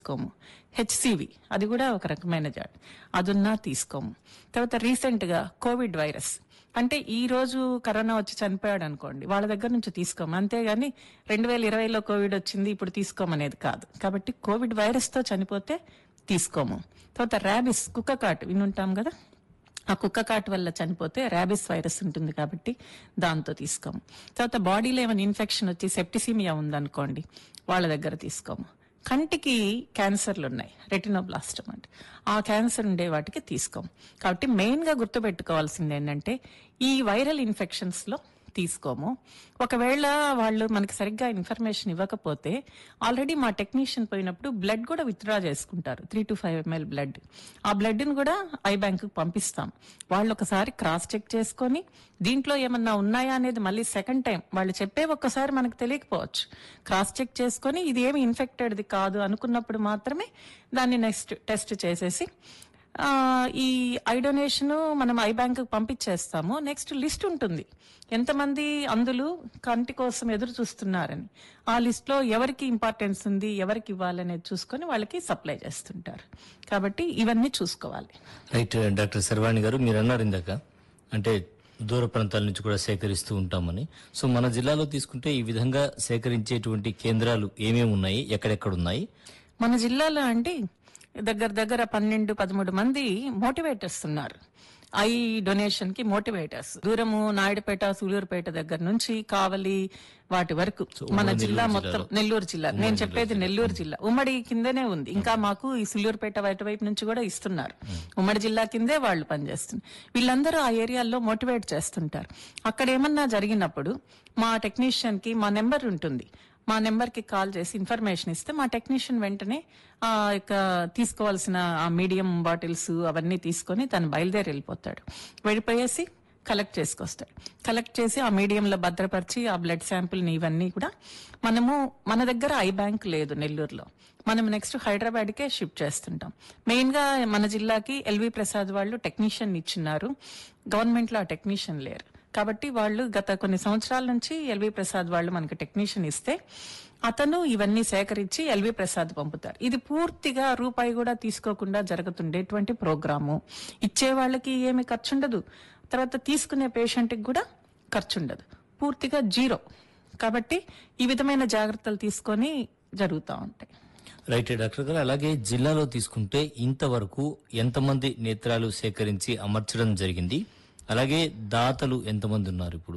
తీసుకోము హెచ్సివి అది కూడా ఒక రకమైన జాడ్ అదున్నా తీసుకోము తర్వాత రీసెంట్ గా కోవిడ్ వైరస్ అంటే ఈ రోజు కరోనా వచ్చి చనిపోయాడు అనుకోండి వాళ్ళ దగ్గర నుంచి తీసుకోము అంతేగాని రెండు వేల ఇరవైలో కోవిడ్ వచ్చింది ఇప్పుడు తీసుకోమనేది కాదు కాబట్టి కోవిడ్ వైరస్ తో చనిపోతే తీసుకోము తర్వాత ర్యాబిస్ కుక్క కాటు వినుంటాం కదా ఆ కుక్క కాటు వల్ల చనిపోతే ర్యాబిస్ వైరస్ ఉంటుంది కాబట్టి దాంతో తీసుకోము తర్వాత బాడీలో ఏమైనా ఇన్ఫెక్షన్ వచ్చి సెప్టిసిమియా ఉందనుకోండి వాళ్ళ దగ్గర తీసుకోము కంటికి క్యాన్సర్లు ఉన్నాయి రెటినోబ్లాస్టమ్ అంటే ఆ క్యాన్సర్ ఉండే వాటికి తీసుకోము కాబట్టి మెయిన్ గా గుర్తుపెట్టుకోవాల్సింది ఏంటంటే ఈ వైరల్ ఇన్ఫెక్షన్స్ లో తీసుకోము ఒకవేళ వాళ్ళు మనకి సరిగ్గా ఇన్ఫర్మేషన్ ఇవ్వకపోతే ఆల్రెడీ మా టెక్నీషియన్ పోయినప్పుడు బ్లడ్ కూడా విత్డ్రా చేసుకుంటారు three two five ML blood ఆ బ్లడ్ ని కూడా ఐ బ్యాంక్ పంపిస్తాం వాళ్ళు ఒకసారి క్రాస్ చెక్ చేసుకొని దీంట్లో ఏమన్నా ఉన్నాయా అనేది మళ్ళీ సెకండ్ టైం వాళ్ళు చెప్పే ఒక్కసారి మనకు తెలియకపోవచ్చు క్రాస్ చెక్ చేసుకొని ఇది ఏమి ఇన్ఫెక్టెడ్ది కాదు అనుకున్నప్పుడు మాత్రమే దాన్ని నెక్స్ట్ టెస్ట్ చేసేసి ఆ, ఈ ఐ డొనేషన్ మనం ఐ బ్యాంక్ పంపించేస్తాము నెక్స్ట్ లిస్ట్ ఉంటుంది ఎంతమంది అందులు కంటి కోసం ఎదురు చూస్తున్నారని ఆ లిస్ట్ లో ఎవరికి ఇంపార్టెన్స్ ఉంది ఎవరికి ఇవ్వాలనేది చూసుకొని వాళ్ళకి సప్లై చేస్తుంటారు కాబట్టి ఇవన్నీ చూసుకోవాలి రైట్ డాక్టర్ శర్వాణి గారు మీరు అన్నారు ఇందాక అంటే దూర ప్రాంతాల నుంచి కూడా సేకరిస్తూ ఉంటామని సో మన జిల్లాలో తీసుకుంటే ఈ విధంగా సేకరించేటువంటి కేంద్రాలు ఏమేమి ఉన్నాయి ఎక్కడెక్కడ ఉన్నాయి మన జిల్లాలో అంటే దగ్గర దగ్గర పన్నెండు పదమూడు మంది మోటివేటర్స్ ఉన్నారు ఐ డొనేషన్ కి మోటివేటర్స్ దూరము నాయుడుపేట సూలూరుపేట దగ్గర నుంచి కావలి వాటి వరకు మన జిల్లా మొత్తం నెల్లూరు జిల్లా నేను చెప్పేది నెల్లూరు జిల్లా ఉమ్మడి కిందనే ఉంది ఇంకా మాకు ఈ సూలూరుపేట వైపు వైపు నుంచి కూడా ఇస్తున్నారు ఉమ్మడి జిల్లా కిందే వాళ్ళు పనిచేస్తున్నారు వీళ్ళందరూ ఆ ఏరియాల్లో మోటివేట్ చేస్తుంటారు అక్కడ ఏమన్నా జరిగినప్పుడు మా టెక్నీషియన్ కి మా నెంబర్ ఉంటుంది మా నెంబర్ కి కాల్ చేసి ఇన్ఫర్మేషన్ ఇస్తే మా టెక్నీషియన్ వెంటనే ఆ ఇక తీసుకోవాల్సిన ఆ మీడియం బాటిల్స్ అవన్నీ తీసుకొని తను బయలుదేరి వెళ్ళిపోతాడు వెళ్ళిపోయేసి కలెక్ట్ చేసుకొస్తాడు కలెక్ట్ చేసి ఆ మీడియంలో భద్రపరిచి ఆ బ్లడ్ శాంపుల్ ని ఇవన్నీ కూడా మనము మన దగ్గర ఐ బ్యాంక్ లేదు నెల్లూరులో మనం నెక్స్ట్ హైదరాబాద్కే షిఫ్ట్ చేస్తుంటాం మెయిన్ గా మన జిల్లాకి ఎల్వి ప్రసాద్ వాళ్ళు టెక్నీషియన్ ఇచ్చినారు గవర్నమెంట్ లో ఆ టెక్నీషియన్ లేరు కాబట్టి వాళ్ళు గత కొన్ని సంవత్సరాల నుంచి ఎల్వి ప్రసాద్ వాళ్ళు మనకి టెక్నీషియన్ ఇస్తే అతను ఇవన్నీ సేకరించి ఎల్వి ప్రసాద్ పంపుతారు ఇది పూర్తిగా రూపాయి కూడా తీసుకోకుండా జరుగుతుండేటువంటి ప్రోగ్రాము ఇచ్చే వాళ్ళకి ఏమి ఖర్చు ఉండదు తర్వాత తీసుకునే పేషెంట్ కి కూడా ఖర్చు ఉండదు పూర్తిగా జీరో కాబట్టి ఈ విధమైన జాగ్రత్తలు తీసుకొని జరుగుతూ ఉంటాయి రైట్ డాక్టర్ గారు అలాగే జిల్లాలో తీసుకుంటే ఇంతవరకు ఎంతమంది నేత్రాలు సేకరించి అమర్చడం జరిగింది అలాగే దాతలు ఎంతమంది ఉన్నారు ఇప్పుడు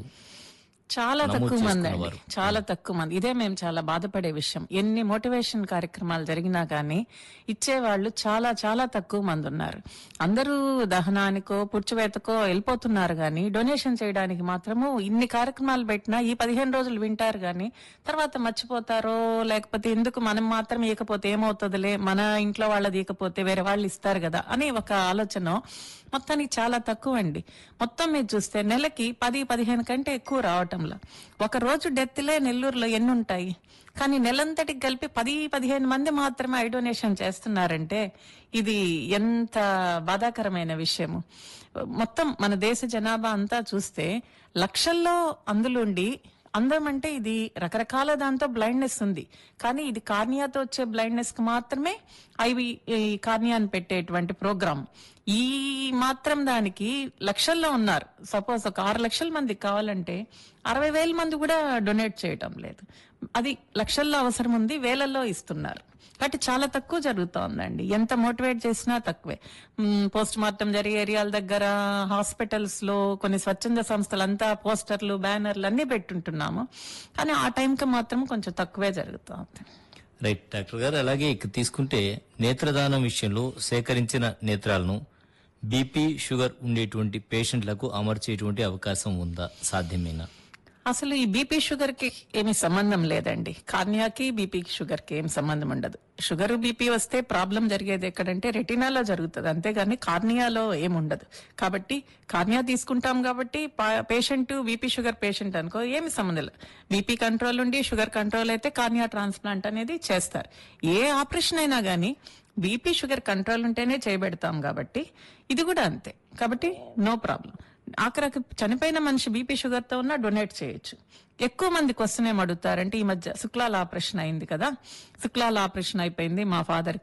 చాలా నమోదు తక్కువ మంది అండి చేసుకున్నవారు. చాలా తక్కువ మంది ఇదే మేము చాలా బాధపడే విషయం ఎన్ని మోటివేషన్ కార్యక్రమాలు జరిగినా కానీ ఇచ్చేవాళ్ళు చాలా చాలా తక్కువ మంది ఉన్నారు అందరూ దహనానికో పుడ్చివేతకో వెళ్ళిపోతున్నారు కానీ డొనేషన్ చేయడానికి మాత్రము ఇన్ని కార్యక్రమాలు పెట్టినా ఈ పదిహేను రోజులు వింటారు కానీ తర్వాత మర్చిపోతారో లేకపోతే ఎందుకు మనం మాత్రం ఇకపోతే ఏమవుతుందిలే మన ఇంట్లో వాళ్ళది ఇకపోతే వేరే వాళ్ళు ఇస్తారు కదా అని ఒక ఆలోచన మొత్తానికి చాలా తక్కువ అండి మొత్తం మీరు చూస్తే నెలకి పది పదిహేను కంటే ఎక్కువ రావటంలో ఒక రోజు డెత్లే నెల్లూరులో ఎన్ని ఉంటాయి కానీ నెలంతటికి కలిపి పది పదిహేను మంది మాత్రమే ఐ డొనేషన్ చేస్తున్నారంటే ఇది ఎంత బాధాకరమైన విషయము మొత్తం మన దేశ జనాభా అంతా చూస్తే లక్షల్లో అందులుండి అందం అంటే ఇది రకరకాల దాంతో బ్లైండ్నెస్ ఉంది కానీ ఇది కార్నియాతో వచ్చే బ్లైండ్నెస్ కి మాత్రమే ఐవి ఈ కార్నియాని పెట్టేటువంటి ప్రోగ్రామ్ ఈ మాత్రం దానికి లక్షల్లో ఉన్నారు సపోజ్ ఒక ఆరు లక్షల మందికి కావాలంటే అరవై వేల మంది కూడా డొనేట్ చేయటం లేదు అది లక్షల్లో అవసరం ఉంది వేలల్లో ఇస్తున్నారు కాబట్టి చాలా తక్కువ జరుగుతోందండి ఎంత మోటివేట్ చేసినా తక్కువే పోస్ట్ మార్టం జరిగే ఏరియాల దగ్గర హాస్పిటల్స్ లో కొన్ని స్వచ్ఛంద సంస్థలంతా పోస్టర్లు బ్యానర్లు అన్ని పెట్టుంటున్నాము కానీ ఆ టైంకి మాత్రం కొంచెం తక్కువే జరుగుతోంది రైట్ డాక్టర్ గారు అలాగే ఇక తీసుకుంటే నేత్రదానం విషయంలో సేకరించిన నేత్రాలను బీపీ షుగర్ ఉండేటువంటి పేషెంట్లకు అమర్చేటువంటి అవకాశం ఉందా సాధ్యమేనా అసలు ఈ బీపీ షుగర్ కి ఏమి సంబంధం లేదండి కార్నియాకి బీపీ షుగర్ కి ఏం సంబంధం ఉండదు షుగర్ బీపీ వస్తే ప్రాబ్లం జరిగేది ఎక్కడంటే రెటినాలో జరుగుతుంది అంతేగాని కార్నియాలో ఏముండదు కాబట్టి కార్నియా తీసుకుంటాం కాబట్టి పేషెంట్ బీపీ షుగర్ పేషెంట్ అనుకో ఏమి సంబంధం లేదు బీపీ కంట్రోల్ ఉండి షుగర్ కంట్రోల్ అయితే కార్నియా ట్రాన్స్ప్లాంట్ అనేది చేస్తారు ఏ ఆపరేషన్ అయినా గానీ బీపీ షుగర్ కంట్రోల్ ఉంటేనే చేయబెడతాం కాబట్టి ఇది కూడా అంతే కాబట్టి నో ప్రాబ్లం ఆఖరికి చనిపోయిన మనిషి బీపీ షుగర్ తో ఉన్నా డొనేట్ చేయొచ్చు ఎక్కువ మంది క్వశ్చన్ ఏం అడుగుతారంటే ఈ మధ్య శుక్లాల ఆపరేషన్ అయింది కదా శుక్లాల ఆపరేషన్ అయిపోయింది మా ఫాదర్